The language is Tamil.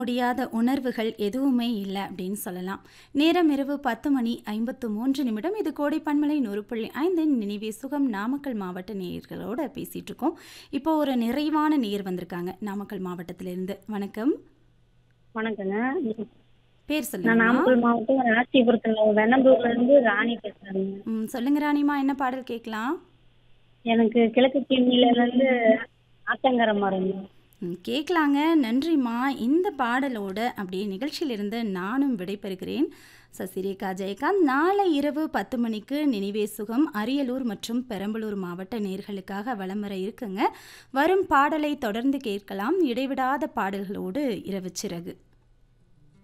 முடியாத உணர்வுகள் எதுவுமே இல்ல அப்படின்னு சொல்லலாம். நேரம் இரவு 10 மணி 53 நிமிடம். இது கோடை பண்பலை 100.5 நினைவே சுகம் நாமக்கல் மாவட்ட நேயர்களோட பேசிட்டு இருக்கோம். இப்போ ஒரு நிறைவான நேயர் வந்திருக்காங்க. நாமக்கல் மாவட்டத்திலிருந்து. வணக்கம். வணக்கங்க. பேர் நான் சொல்லுங்கம்மா. நாமக்கல் மாவட்டம் ராசிபுரத்துல வெண்ணந்தூர்ல இருந்து ராணி பேசுறேங்க. ம். சொல்லுங்க ராணிம்மா என்ன பாடல் கேட்கலாம்? எனக்கு கிழக்கு தீமில இருந்து ஆத்தங்கர மரங்க. ம். கேட்கலாங்க. நன்றிம்மா. இந்த பாடலோட அப்படியே நிகழ்ச்சியிலிருந்து நானும் விடைபெறுகிறேன். சசிரேகா ஜெயகாந்த். நாளை இரவு 10 மணிக்கு நினைவே சுகம் அரியலூர் மற்றும் பெரம்பலூர் மாவட்ட நேயர்களுக்காக வலம் வர இருக்குங்க. வரும் பாடலை தொடர்ந்து கேட்கலாம். இடைவிடாத பாடல்களோடு இரவு சிறகு.